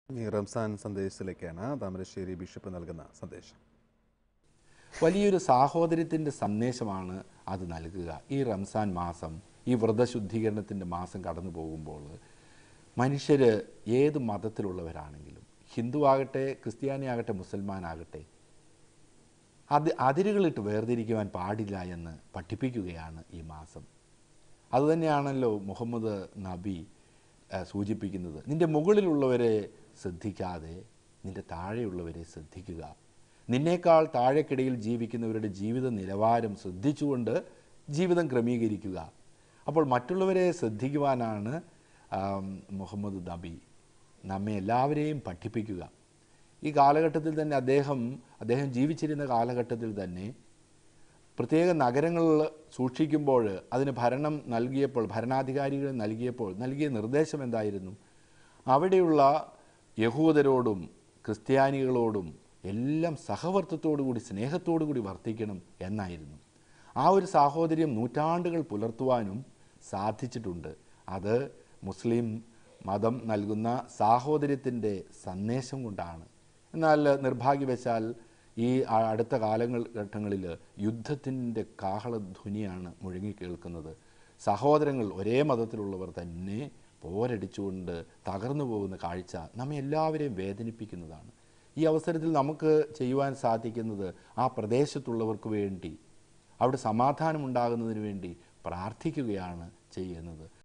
ഈ റംസാൻ സന്ദേശത്തിലേക്കാണ് താമരശ്ശേരി ബിഷപ്പ് നൽകുന്ന സന്ദേശം വലിയൊരു സാഹോദര്യത്തിൻ്റെ സന്ദേശമാണ് അത് നൽകുക ഈ റംസാൻ മാസം ഈ വ്രതശുദ്ധീകരണത്തിൻ്റെ മാസം കടന്നു പോകുമ്പോൾ മനുഷ്യർ ഏത് മതത്തിലുള്ളവരാണെങ്കിലും ഹിന്ദു ആകട്ടെ ക്രിസ്ത്യാനി ആകട്ടെ മുസൽമാനാകട്ടെ അത് അതിരുകളിട്ട് വേർതിരിക്കുവാൻ പാടില്ല എന്ന് പഠിപ്പിക്കുകയാണ് ഈ മാസം അതുതന്നെയാണല്ലോ മുഹമ്മദ് നബി ആ, സൂചിപ്പിക്കുന്നത് നിൻ്റെ മുകളിലുള്ളവരെ ശ്രദ്ധിക്കാതെ നിൻ്റെ താഴെയുള്ളവരെ ശ്രദ്ധിക്കുക നിന്നേക്കാൾ താഴെക്കിടയിൽ ജീവിക്കുന്നവരുടെ ജീവിത നിലവാരം ശ്രദ്ധിച്ചുകൊണ്ട് ജീവിതം ക്രമീകരിക്കുക അപ്പോൾ മറ്റുള്ളവരെ ശ്രദ്ധിക്കുവാനാണ് ആം, മുഹമ്മദ് നബി നമ്മെ എല്ലാവരെയും പഠിപ്പിക്കുക ഈ കാലഘട്ടത്തിൽ തന്നെ അദ്ദേഹം അദ്ദേഹം ജീവിച്ചിരുന്ന കാലഘട്ടത്തിൽ തന്നെ പ്രത്യേക നഗരങ്ങളിൽ സൂക്ഷിക്കുമ്പോൾ അതിന് ഭരണം നൽകിയപ്പോൾ ഭരണാധികാരികൾ നൽകിയപ്പോൾ നൽകിയ നിർദ്ദേശം എന്തായിരുന്നു അവിടെയുള്ള യഹൂദരോടും ക്രിസ്ത്യാനികളോടും എല്ലാം സഹവർത്തത്തോടു കൂടി സ്നേഹത്തോടു കൂടി വർത്തിക്കണം എന്നായിരുന്നു ആ ഒരു സാഹോദര്യം നൂറ്റാണ്ടുകൾ പുലർത്തുവാനും സാധിച്ചിട്ടുണ്ട് അത് മുസ്ലിം മതം നൽകുന്ന സാഹോദര്യത്തിൻ്റെ സന്ദേശം കൊണ്ടാണ് എന്നാൽ നിർഭാഗ്യവശാൽ ഈ ആ- അടുത്ത കാലങ്ങൾ ഘട്ടങ്ങളിൽ യുദ്ധത്തിൻ്റെ കാഹളധ്വനിയാണ് മുഴങ്ങി കേൾക്കുന്നത് സഹോദരങ്ങൾ ഒരേ മതത്തിലുള്ളവർ തന്നെ പോരടിച്ചുകൊണ്ട് തകർന്നു പോകുന്ന കാഴ്ച നമ്മെ എല്ലാവരെയും വേദനിപ്പിക്കുന്നതാണ് ഈ അവസരത്തിൽ നമുക്ക് ചെയ്യുവാൻ സാധിക്കുന്നത് ആ പ്രദേശത്തുള്ളവർക്ക് വേണ്ടി അവിടെ സമാധാനം ഉണ്ടാകുന്നതിന് വേണ്ടി പ്രാർത്ഥിക്കുകയാണ് ചെയ്യുന്നത്